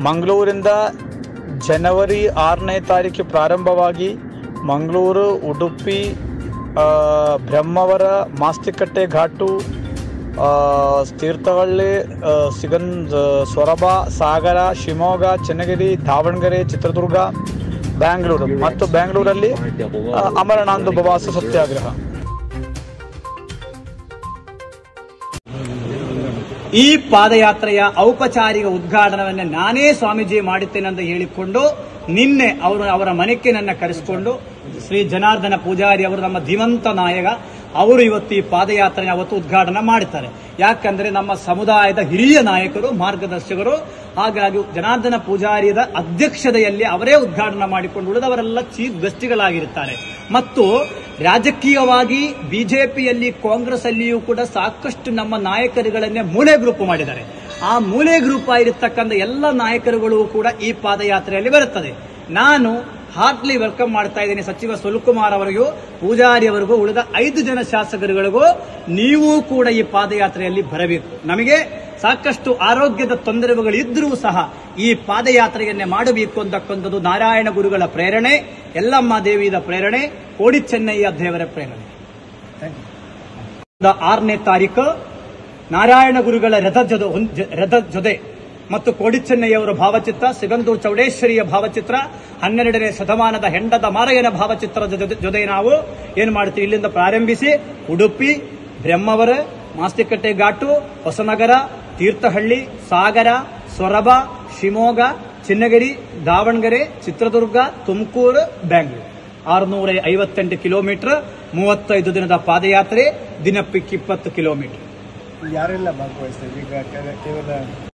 ಮಂಗಳೂರಿಂದ ಜನವರಿ ಆರನೇ ತಾರೀಕು ಪ್ರಾರಂಭವಾಗಿ ಮಂಗಳೂರು ಉಡುಪಿ ಆ, ಬ್ರಹ್ಮಾವರ ಮಾಸ್ತಿಕಟ್ಟೆ ಘಾಟು ಆ, ತೀರ್ಥಹಳ್ಳಿ ಆ, ಸಿಗನ್ ಆ, ಸೊರಬ ಸಾಗರ ಶಿವಮೊಗ್ಗ ಚನ್ನಗಿರಿ ದಾವಣಗೆರೆ ಚಿತ್ರದುರ್ಗ ಬ್ಯಾಂಗ್ಳೂರು ಮತ್ತು ಬ್ಯಾಂಗ್ಳೂರಲ್ಲಿ ಆ, ಅಮರನಾಥ ಉಪವಾಸ ಸತ್ಯಾಗ್ರಹ ಈ ಪಾದಯಾತ್ರೆಯ ಔಪಚಾರಿಕ ಉದ್ಘಾಟನವನ್ನು ನಾನೇ ಸ್ವಾಮೀಜಿ ಮಾಡುತ್ತೇನೆ ಅಂತ ಹೇಳಿಕೊಂಡು ನಿನ್ನೆ ಅವರು ಅವರ ಮನೆಗೆ ನನ್ನ ಕರೆಸಿಕೊಂಡು ಶ್ರೀ ಜನಾರ್ದನ ಪೂಜಾರಿ ಅವರು ನಮ್ಮ ಧೀಮಂತ ನಾಯಕ ಅವರು ಇವತ್ತು ಈ ಪಾದಯಾತ್ರೆ ಅವತ್ತು ಉದ್ಘಾಟನೆ ಮಾಡುತ್ತಾರೆ ಯಾಕಂದ್ರೆ ನಮ್ಮ ಸಮುದಾಯದ ಹಿರಿಯ ನಾಯಕರು ಮಾರ್ಗದರ್ಶಕರು ಹಾಗಾಗಿ ಜನಾರ್ದನ ಪೂಜಾರಿಯದ ಅಧ್ಯಕ್ಷತೆಯಲ್ಲಿ ಅವರೇ ಉದ್ಘಾಟನೆ ಮಾಡಿಕೊಂಡು ಉಳಿದವರೆಲ್ಲ ಚೀಫ್ ಗೆಸ್ಟ್ಗಳಾಗಿರುತ್ತಾರೆ ಮತ್ತು ರಾಜಕೀಯವಾಗಿ ಬಿಜೆಪಿಯಲ್ಲಿ ಕಾಂಗ್ರೆಸ್ ಅಲ್ಲಿಯೂ ಕೂಡ ಸಾಕಷ್ಟು ನಮ್ಮ ನಾಯಕರುಗಳನ್ನೇ ಮೂಲೆ ಗ್ರೂಪ್ ಮಾಡಿದ್ದಾರೆ ಆ ಮೂಲೆ ಗ್ರೂಪ್ ಆಗಿರ್ತಕ್ಕಂಥ ಎಲ್ಲ ನಾಯಕರುಗಳು ಕೂಡ ಈ ಪಾದಯಾತ್ರೆಯಲ್ಲಿ ಬರುತ್ತದೆ ನಾನು ಹಾರ್ಟ್ಲಿ ವೆಲ್ಕಮ್ ಮಾಡ್ತಾ ಇದ್ದೀನಿ ಸಚಿವ ಸುಲ್ಕುಮಾರ್ ಅವರಿಗೂ ಪೂಜಾರಿ ಅವರಿಗೂ ಉಳಿದ ಐದು ಜನ ಶಾಸಕರುಗಳಿಗೂ ನೀವು ಕೂಡ ಈ ಪಾದಯಾತ್ರೆಯಲ್ಲಿ ಬರಬೇಕು ನಮಗೆ ಸಾಕಷ್ಟು ಆರೋಗ್ಯದ ತೊಂದರೆಗಳು ಇದ್ರೂ ಸಹ ಈ ಪಾದಯಾತ್ರೆಯನ್ನೇ ಮಾಡಬೇಕು ಅಂತಕ್ಕಂಥದ್ದು ನಾರಾಯಣ ಗುರುಗಳ ಪ್ರೇರಣೆ ಯಲ್ಲಮ್ಮ ದೇವಿಯ ಪ್ರೇರಣೆ ಕೋಡಿ ಚೆನ್ನಯ್ಯ ದೇವರ ಪ್ರೇರಣೆ ಆರನೇ ತಾರೀಕು ನಾರಾಯಣ ಗುರುಗಳ ರಥ ಜೊತೆ ರಥ ಜೊತೆ ಮತ್ತು ಕೋಡಿ ಚೆನ್ನಯ್ಯವರ ಭಾವಚಿತ್ರ ಸಿಗಂದೂರು ಚೌಡೇಶ್ವರಿಯ ಭಾವಚಿತ್ರ ಹನ್ನೆರಡನೇ ಶತಮಾನದ ಹೆಂಡದ ಮಾರಯ್ಯನ ಭಾವಚಿತ್ರದ ಜೊತೆ ಜೊತೆ ನಾವು ಏನು ಮಾಡ್ತೀವಿ ಇಲ್ಲಿಂದ ಪ್ರಾರಂಭಿಸಿ ಉಡುಪಿ ಬ್ರಹ್ಮವರ ಮಾಸ್ತಿಕಟ್ಟೆ ಘಾಟು ಹೊಸನಗರ ತೀರ್ಥಹಳ್ಳಿ ಸಾಗರ ಸೊರಬ ಶಿವಮೊಗ್ಗ ಚಿನ್ನಗಿರಿ ದಾವಣಗೆರೆ ಚಿತ್ರದುರ್ಗ ತುಮಕೂರು ಬ್ಯಾಂಗ್ಳೂರು ಆರುನೂರ ಐವತ್ತೆಂಟು ಕಿಲೋಮೀಟರ್ ಮೂವತ್ತೈದು ದಿನದ ಪಾದಯಾತ್ರೆ ದಿನಪ್ಪಿಕ್ಕಿಪ್ಪತ್ತು ಕಿಲೋಮೀಟರ್ ಯಾರೆಲ್ಲ ಭಾಗವಹಿಸ್ತಾರೆ ಈಗ ಕೇವಲ